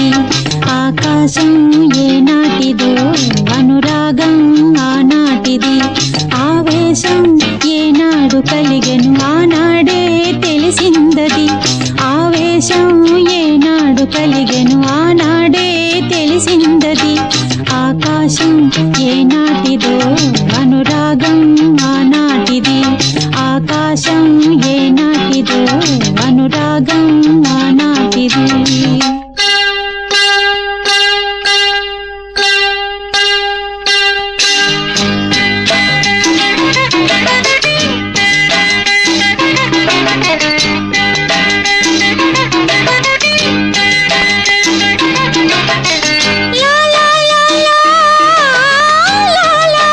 తెలిసిందది ఆకాశం ఏనాటిదో అనురాగం ఆనాటిది ఆవేశం ఏనాడు కలిగెను ఆనాడే తెలిసిందది ఆవేశం ఏనాడు కలిగెను ఆనాడే తెలిసిందది ఆకాశం ఏనాటిదో అనురాగం ఆనాటిది ఆకాశం ఏనాటిదో అనురాగం ఆనాటిది లా లా లా లా లా లా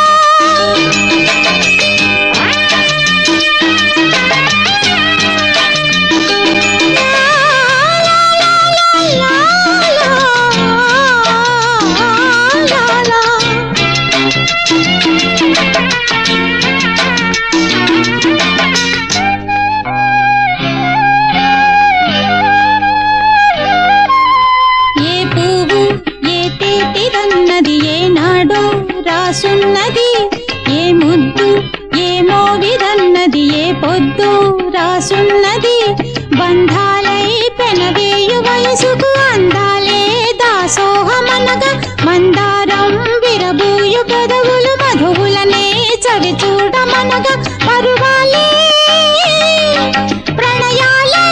ఏ పువ్వు ఏ తేటిదన్నది ఏనాడో రాసున్నది ఏ ముద్దు ఏ మోవిదన్నది ఏ పొద్దు రాసున్నది బంధాలై పెనవేయు వయసుకు అందాలే దాసోహమనగా మందారం విరబూయు పెదవులు మధువులనే చవి చూడమనగా పరువాలే ప్రణయాలే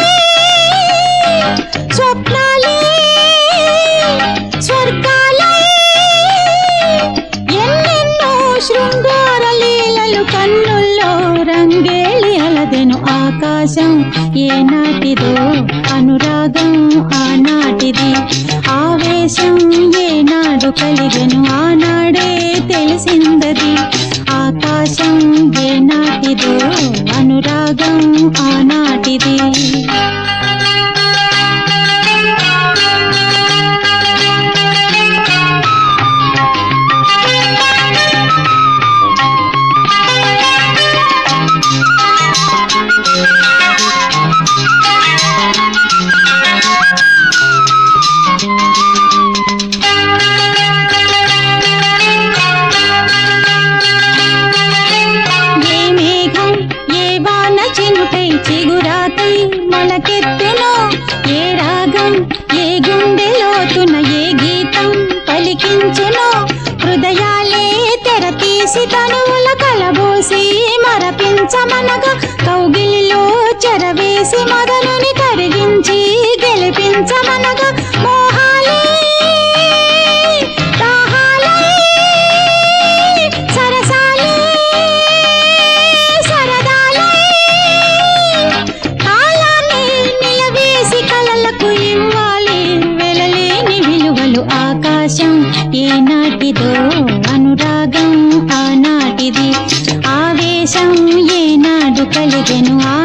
స్వప్నాలే స్వర్గాలే ఎన్నెన్నో శృంగార లీలలు కన్నుల్లో రంగేళి అలదెను ఆకాశం ఏనాటిదో అనురాగం ఆనాటిది ఆవేశం ఏనాడు కలిగెను ఆనాడే తెలిసిందది ఆకాశం ఏనాటిదో అనురాగం ఆనాటిది ఏ మేఘం ఏ వాన చినుకై చిగురాకై మొలకెత్తునో ఏ రాగం ఏ గుండె లోతున ఏ గీతం పలికించునో హృదయాలే తెర తీసి తనువుల కలబోసి మరపించమనగా కౌగిలిలో చెరవేసి మొదలుని కరిగించి గెలిపించమనగా మోహాలే దాహాలే సరసాలే సరదాలే కాలాన్ని నిలవేసి కలలకు ఇవ్వాలి వెలలేని విలువలు ఆకాశం ఏనాటిదో అనురాగం ఆనాటిది ఆవేశం ఏనాడు కలిగెను